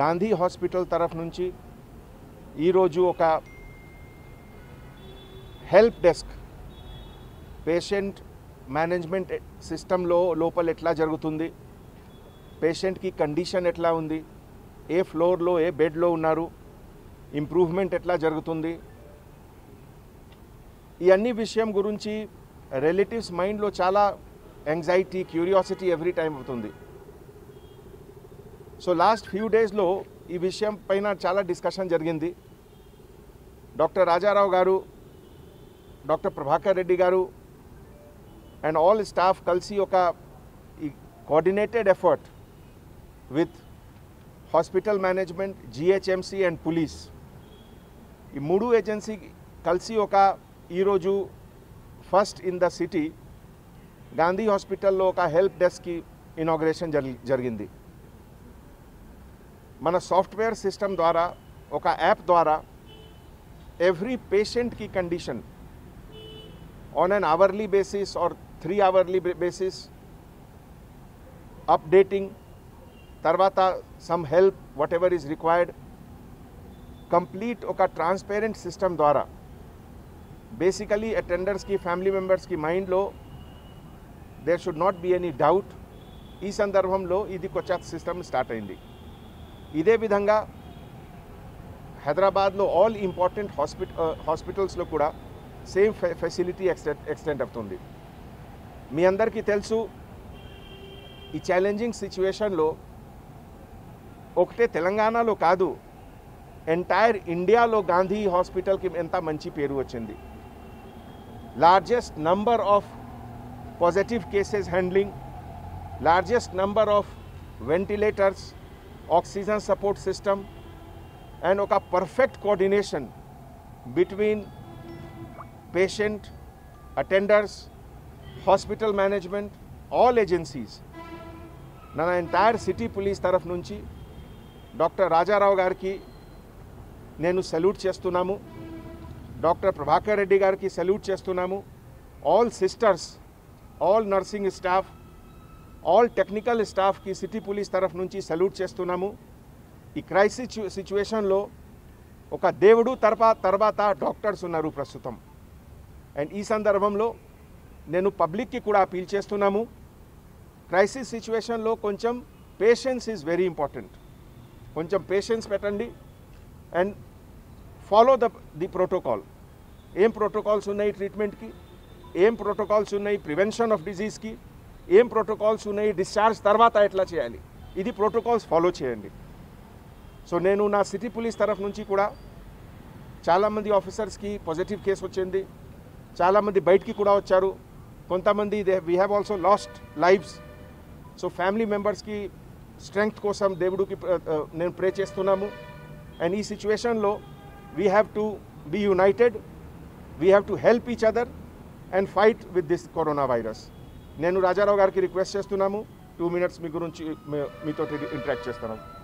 Gandhi hospital తరఫు నుంచి ఈరోజు ఒక హెల్ప్ డెస్క్ పేషెంట్ మేనేజ్మెంట్ సిస్టంలో లోపల ఎట్లా జరుగుతుంది పేషెంట్కి కండిషన్ ఎట్లా ఉంది ఏ ఫ్లోర్లో ఏ బెడ్లో ఉన్నారు ఇంప్రూవ్మెంట్ ఎట్లా జరుగుతుంది ఈ అన్ని విషయం గురించి రిలేటివ్స్ మైండ్లో చాలా యాంగ్జైటీ క్యూరియాసిటీ ఎవ్రీ టైం అవుతుంది సో లాస్ట్ ఫ్యూ డేస్లో ఈ విషయం పైన చాలా డిస్కషన్ జరిగింది డాక్టర్ రాజారావు గారు డాక్టర్ ప్రభాకర్ రెడ్డి గారు అండ్ ఆల్ స్టాఫ్ కలిసి ఒక ఈ coordinated effort with hospital management GHMC and police ఈ మూడు ఏజెన్సీ కలిసి ఒక ఈరోజు first in the city Gandhi హాస్పిటల్లో ఒక హెల్ప్ డెస్క్కి ఇనాగ్రేషన్ జరి జరిగింది మన సాఫ్ట్వేర్ సిస్టమ్ ద్వారా ఒక యాప్ ద్వారా ఎవ్రీ పేషెంట్కి condition on an hourly basis or three hourly basis updating తర్వాత some help whatever is required complete ఒక ట్రాన్స్పేరెంట్ సిస్టమ్ ద్వారా బేసికలీ అటెండర్స్కి ఫ్యామిలీ మెంబర్స్కి మైండ్లో there should not be any doubt ఈ సందర్భంలో ఇది కొత్త సిస్టమ్ స్టార్ట్ అయింది ఇదే విధంగా హైదరాబాద్లో ఆల్ ఇంపార్టెంట్ హాస్పిట హాస్పిటల్స్లో కూడా సేమ్ ఫెసిలిటీ ఎక్స్టెండ్ ఎక్స్టెండ్ అవుతుంది మీ అందరికీ తెలుసు ఈ ఛాలెంజింగ్ సిచ్యువేషన్లో ఒకటే తెలంగాణలో కాదు ఎంటైర్ ఇండియాలో గాంధీ హాస్పిటల్కి ఎంత మంచి పేరు వచ్చింది largest number of positive cases handling largest number of ventilators oxygen support system and ఒక perfect coordination between patient attenders hospital management all agencies నా ఎంటైర్ సిటీ పోలీస్ తరఫు నుంచి డాక్టర్ రాజారావు గారికి నేను సెల్యూట్ చేస్తున్నాము డాక్టర్ ప్రభాకర్ రెడ్డి గారికి సెల్యూట్ చేస్తున్నాము all sisters all nursing staff all technical స్టాఫ్కి సిటీ పోలీస్ తరఫు నుంచి సెల్యూట్ చేస్తున్నాము ఈ క్రైసిస్ సిచ్యువేషన్లో ఒక దేవుడు తర్వా తర్వాత డాక్టర్స్ ఉన్నారు ప్రస్తుతం అండ్ ఈ సందర్భంలో నేను పబ్లిక్కి కూడా అపీల్ చేస్తున్నాము క్రైసిస్ సిచ్యువేషన్లో కొంచెం పేషెన్స్ ఈజ్ వెరీ ఇంపార్టెంట్ కొంచెం పేషెన్స్ పెట్టండి and follow the the protocol ఏం ప్రోటోకాల్స్ ఉన్నాయి ట్రీట్మెంట్కి ఏం ప్రోటోకాల్స్ ఉన్నాయి ప్రివెన్షన్ ఆఫ్ డిజీజ్కి ఏం ప్రోటోకాల్స్ ఉన్నాయి డిశ్చార్జ్ తర్వాత ఎట్లా చేయాలి ఇది ప్రోటోకాల్స్ ఫాలో చేయండి సో నేను నా సిటీ పోలీస్ తరఫు నుంచి కూడా చాలామంది ఆఫీసర్స్కి పాజిటివ్ కేసు వచ్చింది చాలామంది బయటికి కూడా వచ్చారు కొంతమంది they we have also lost lives so family మెంబర్స్కి స్ట్రెంగ్త్ కోసం దేవుడికి ప్ర- ఆ, నేను ప్రే చేస్తున్నాము అండ్ ఈ సిచ్యువేషన్లో we have to be united we have to help each other and fight with this corona virus నేను రాజారావు గారికి రిక్వెస్ట్ చేస్తున్నాము టూ మినిట్స్ మీ గురించి మీ- మీతో ఇంటరాక్ట్ చేస్తున్నాము